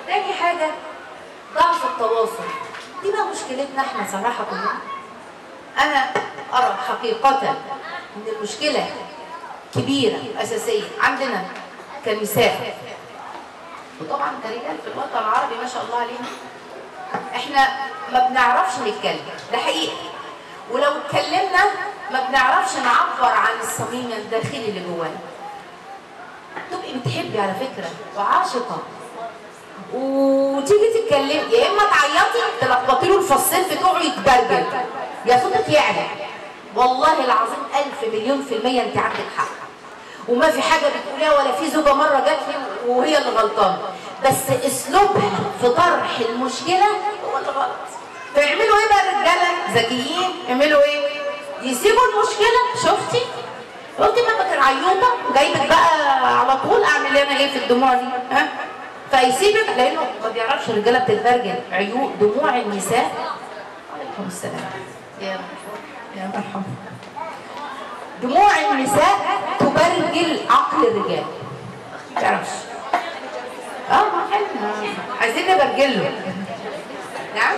تاني حاجه ضعف التواصل دي بقى مشكلتنا احنا صراحه كلنا انا ارى حقيقه ان المشكله كبيره اساسيه عندنا كنساء وطبعا كرجال في الوطن العربي ما شاء الله عليهم احنا ما بنعرفش نتكلم ده حقيقي ولو اتكلمنا ما بنعرفش نعبر عن الصميم الداخلي اللي جوانا تبقي بتحبي على فكره وعاشقه وتيجي تتكلمي يا اما تعيطي تلخبطي له الفصين بتوعه يتبرجل يا صوتك يعلى والله العظيم ألف مليون في المية أنت عندك حق وما في حاجة بتقوليها ولا في زوجة مرة جات لي وهي اللي غلطانة بس أسلوبها في طرح المشكلة هو اللي غلط فيعملوا إيه بقى الرجالة ذكيين يعملوا إيه؟ يسيبوا المشكلة شفتي؟ قلت ما بك العيوطة جايبك بقى على طول أعمل لي أنا إيه في الدموع دي؟ ها؟ فيسيبك لأنه ما بيعرفش الرجالة بتتبرجل عيوب دموع النساء عليكم السلام يا يا مرحبا دموع النساء تبرجل عقل الرجال ما تعرفش اه ما حلو عايزين نبرجله نعم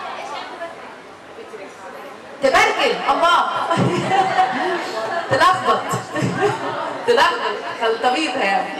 تبرجل الله تلخبط تلخبط خلطبيطها يعني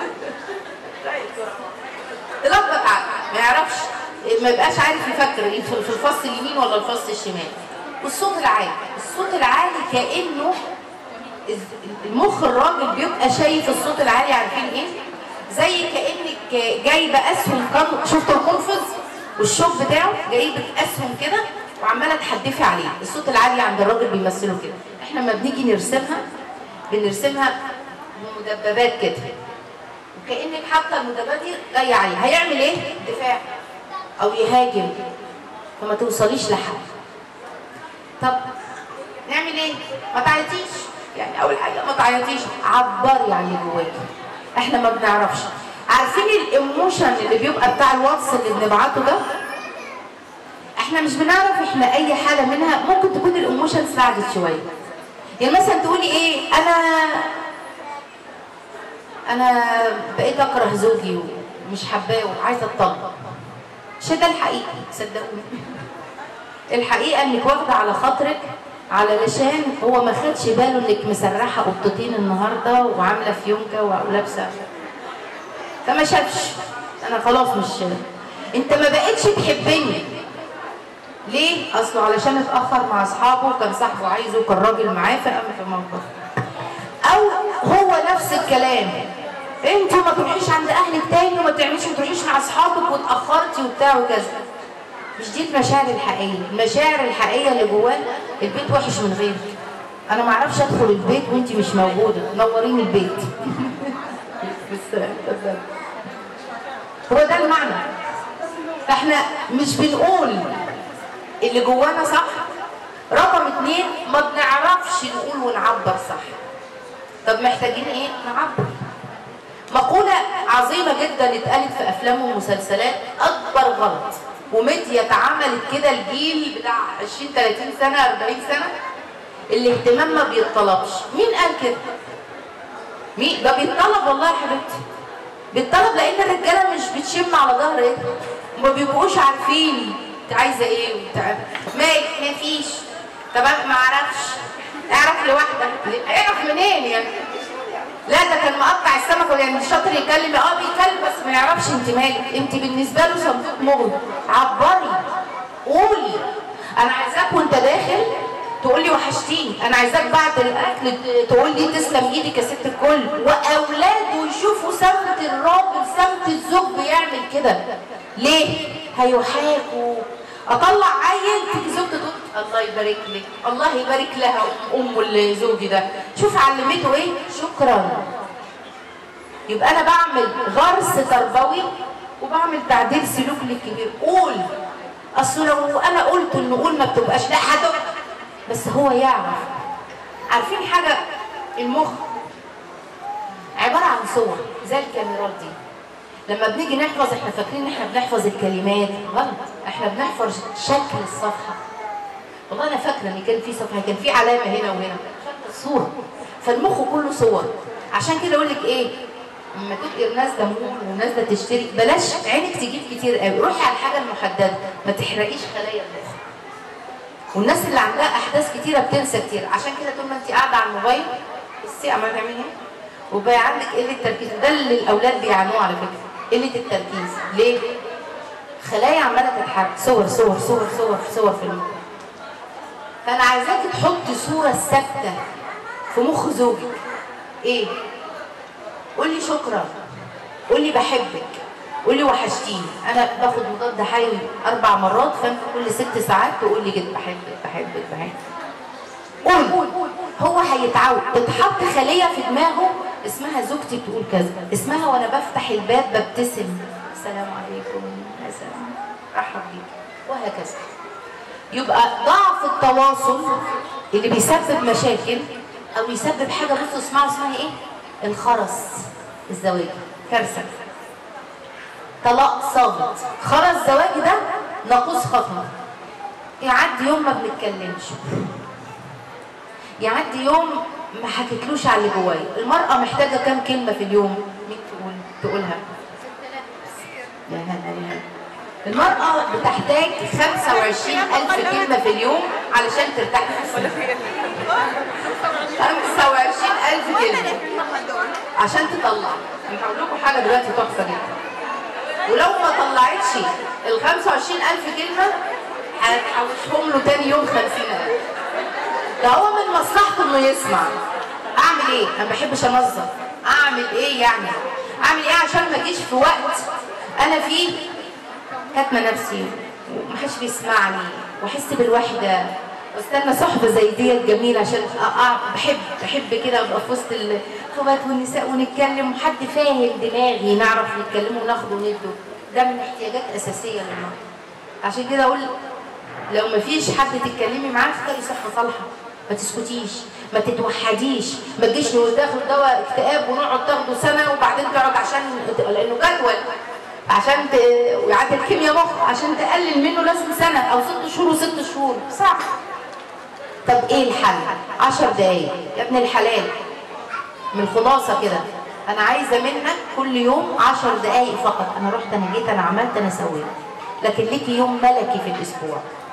تلخبط عقل ما يعرفش ما يبقاش عارف يفكر في الفص اليمين ولا الفص الشمال والصوت العالي الصوت العالي كانه المخ الراجل بيبقى شايف الصوت العالي عارفين ايه زي كانك جايبه اسهم كم شفتوا القنفذ والشوك بتاعه جايبه اسهم كده وعماله تحدفي عليه الصوت العالي عند الراجل بيمثله كده احنا لما بنيجي نرسمها بنرسمها مدببات كده وكانك حاطه المدببات دي جايه عليه هيعمل ايه دفاع او يهاجم فما توصليش لحد طب نعمل ايه ما تعيطيش يعني اول حاجه ما تعيطيش عبري عن اللي جواكي احنا ما بنعرفش عارفين الايموشن اللي بيبقى بتاع الواتس اللي بنبعته ده احنا مش بنعرف احنا اي حاله منها ممكن تكون الايموشن ساعدت شويه يعني مثلا تقولي ايه انا انا بقيت اكره زوجي ومش حباه وعايزه اتطلق مش ده الحقيقه صدقوني الحقيقه انك واخده على خاطرك علشان هو ما خدش باله انك مسرحه قطتين النهارده وعامله فيونكه ولابسه فما شافش انا خلاص مش انت ما بقتش تحبني ليه؟ اصله علشان اتاخر مع اصحابه وكان صاحبه عايزه وكان راجل معاه فقام في موقف او هو نفس الكلام انت ما تروحيش عند اهلك تاني وما تعمليش ما تروحيش مع اصحابك واتاخرتي وبتاع وكذا مش دي المشاعر الحقيقيه المشاعر الحقيقيه اللي جواه البيت وحش من غيرك انا ما اعرفش ادخل البيت وانت مش موجوده نوريني البيت بس هو ده المعنى فاحنا مش بنقول اللي جوانا صح رقم اتنين ما بنعرفش نقول ونعبر صح طب محتاجين ايه نعبر مقولة عظيمة جدا اتقالت في افلام ومسلسلات اكبر غلط وميديا اتعملت كده الجيل بتاع 20 30 سنة 40 سنة الاهتمام ما بيتطلبش مين قال كده مين ده بيتطلب والله يا حبيبتي بيتطلب لان الرجاله مش بتشم على ظهر ايه ما بيبقوش عارفين انت عايزه ايه وبتاع مالك مفيش طب انا ما اعرفش اعرف لوحدك اعرف منين يعني لا ده كان مقطع السمك ولا مش شاطر يتكلم اه بيتكلم بس ما يعرفش انت مالك انت بالنسبه له صندوق مغلق عبري قولي انا عايزاك وانت داخل تقول لي وحشتيني انا عايزاك بعد الاكل تقول لي تسلم ايدك يا ست الكل واولاده يشوفوا سمت الراجل سمت الزوج بيعمل كده ليه هيحاكوا اطلع عيل تيجي زوجته تقول الله يبارك لك الله يبارك لها ام الزوج ده شوف علمته ايه شكرا يبقى انا بعمل غرس تربوي وبعمل تعديل سلوك للكبير قول اصل لو انا قلت انه قول ما بتبقاش لا هتبقى بس هو يعرف عارفين حاجه المخ عباره عن صور زي الكاميرات دي لما بنيجي نحفظ احنا فاكرين ان احنا بنحفظ الكلمات غلط احنا بنحفظ شكل الصفحه والله انا فاكره ان كان في صفحه كان في علامه هنا وهنا شكل الصوره فالمخ كله صور عشان كده اقول لك ايه لما تبقي نازله مول ونازله تشتري بلاش عينك تجيب كتير قوي روحي على الحاجه المحدده ما تحرقيش خلايا المخ والناس اللي عندها احداث كتيره بتنسى كتير عشان كده طول ما انت قاعده على الموبايل بصي عماله تعملي ايه وبقى عندك قله تركيز ده اللي الاولاد بيعانوه على فكره قله التركيز ليه خلايا عماله تتحرك صور صور صور صور صور في المخ فانا عايزاكي تحطي صوره ثابته في مخ زوجك ايه قولي شكرا قولي بحبك قولي وحشتيني انا باخد مضاد حيوي اربع مرات فانت كل ست ساعات تقولي كده بحبك بحبك بحبك قول هو هيتعود تتحط خليه في دماغه اسمها زوجتي بتقول كذا اسمها وانا بفتح الباب ببتسم السلام عليكم يا سلام رحب بيك وهكذا يبقى ضعف التواصل اللي بيسبب مشاكل او يسبب حاجه بصوا اسمعوا اسمها ايه الخرس الزواجي كارثه طلاق صامت خرس زواجي ده ناقوس خطر يعدي يوم ما بنتكلمش يعدي يوم ما حكيتلوش على اللي جوايا المرأة محتاجة كام كلمة في اليوم مين تقول تقولها يا هلا يا هلا المرأة بتحتاج 25 ألف كلمة في اليوم علشان ترتاح نفسها 25 ألف كلمة عشان تطلع أنا هقول لكم حاجة دلوقتي تحفة جدا ولو ما طلعتش ال 25 ألف كلمة هتحوشهم له تاني يوم 50 ألف ده هو من مصلحته إنه يسمع أعمل إيه؟ أنا ما بحبش أنظم أعمل إيه يعني؟ أعمل إيه عشان ما أجيش في وقت أنا فيه كاتمه نفسي ومحدش بيسمعني واحس بالوحده واستنى صحبه زي ديت جميله عشان أقع بحب بحب كده ابقى في وسط الاخوات والنساء ونتكلم وحد فاهم دماغي نعرف نتكلم وناخد وندو ده من احتياجات اساسيه للمرأة عشان كده اقول لو ما فيش حد تتكلمي معاه اختاري صحبه صالحه ما تسكتيش ما تتوحديش ما تجيش نقول تاخد دواء اكتئاب ونقعد تاخده سنه وبعدين تقعد عشان لانه جدول عشان ت... ويعدي الكيمياء مخ عشان تقلل منه لازم سنة أو ست شهور وست شهور صعب طب إيه الحل؟ عشر دقايق يا ابن الحلال من خلاصة كده أنا عايزة منك كل يوم عشر دقايق فقط أنا رحت أنا جيت أنا عملت أنا سويت لكن ليكي يوم ملكي في الأسبوع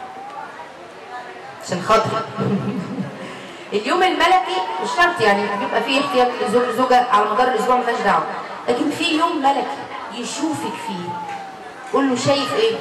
عشان خاطري اليوم الملكي مش شرط يعني بيبقى فيه احتياج لزوج زوجة على مدار الأسبوع مالهاش دعوة لكن في يوم ملكي يشوفك فيه قول له شايف ايه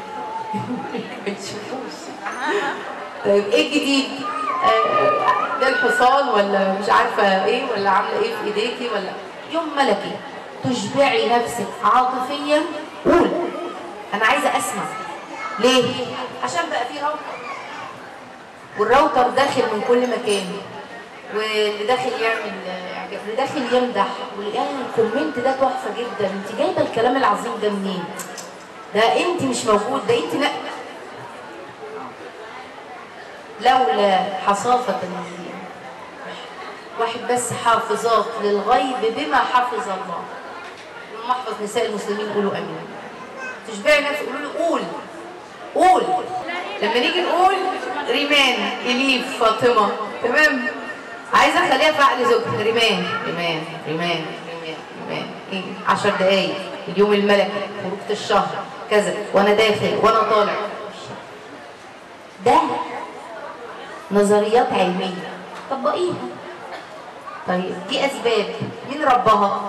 بتشوفوش طيب ايه الجديد آه ده الحصان ولا مش عارفه ايه ولا عامله ايه في ايديكي ولا يوم ملكي تشبعي نفسك عاطفيا قول انا عايزه اسمع ليه عشان بقى في راوتر والراوتر داخل من كل مكان واللي داخل يعمل اللي داخل يمدح واللي قال الكومنت ده تحفه جدا انت جايبه الكلام العظيم ده منين ده انت مش موجود ده انت لا لولا حصافة النبي واحد بس حافظات للغيب بما حفظ الله محفظ نساء المسلمين قولوا امين تشبعي نفسك قولوا له قول قول لما نيجي نقول ريمان اليف فاطمه تمام عايزه اخليها في عقل زوجها ريمان ريمان ريمان ريمان ريمان ايه 10 دقايق اليوم الملكي خروجه الشهر كذا وانا داخل وانا طالع ده نظريات علميه طبقيها طيب دي اسباب مين ربها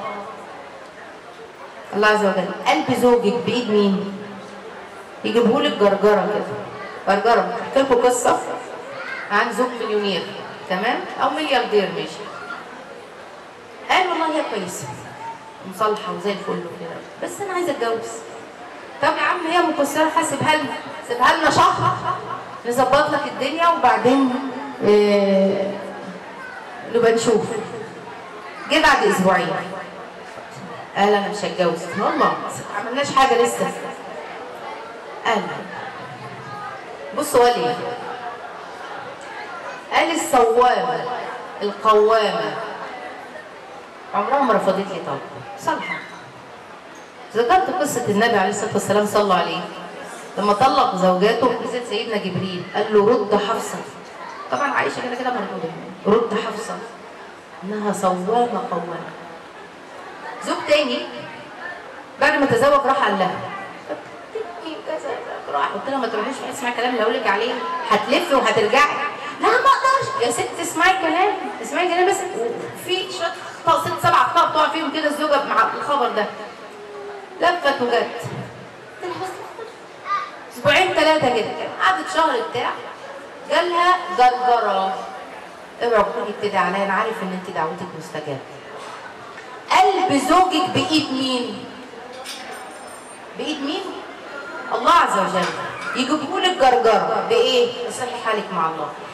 الله عز وجل قلب زوجك بايد مين يجيبهولك جرجره كده جرجره احكي لكم قصه عن زوج مليونير تمام او ملياردير ماشي قال والله هي كويسه مصالحه وزي الفل وكده بس انا عايزه اتجوز طب يا عم هي مكسره هسيبها لنا سيبها لنا شهر نظبط لك الدنيا وبعدين آه نبقى نشوف جه بعد اسبوعين قال انا مش هتجوز والله ما عملناش حاجه لسه قال بصوا قال ايه قال الصوامه القوامه عمرها ما رفضت لي طلب صالحه ذكرت قصه النبي عليه الصلاه والسلام صلى عليه لما طلق زوجاته نزل سيدنا جبريل قال له رد حفصه طبعا عائشه كده كده مرفوضه رد حفصه انها صوامه قوامه زوج تاني بعد ما تزوج راح قال لها ابني كذا راح قلت لها ما تروحيش اسمعي الكلام اللي هقول لك عليه هتلفي وهترجعي لا ما اقدرش يا ست اسمعي كلام اسمعي كلام بس في شويه اخطاء ست سبع اخطاء بتقع فيهم كده الزوجه مع الخبر ده لفت وجت قلت لها بس اسبوعين ثلاثه كده قعدت شهر بتاع جالها جرجره اوعى تكوني بتدعي عليا انا عارف ان انت دعوتك مستجابه قلب زوجك بايد مين بايد مين الله عز وجل يجيبوا لك جرجره بايه يصلح حالك مع الله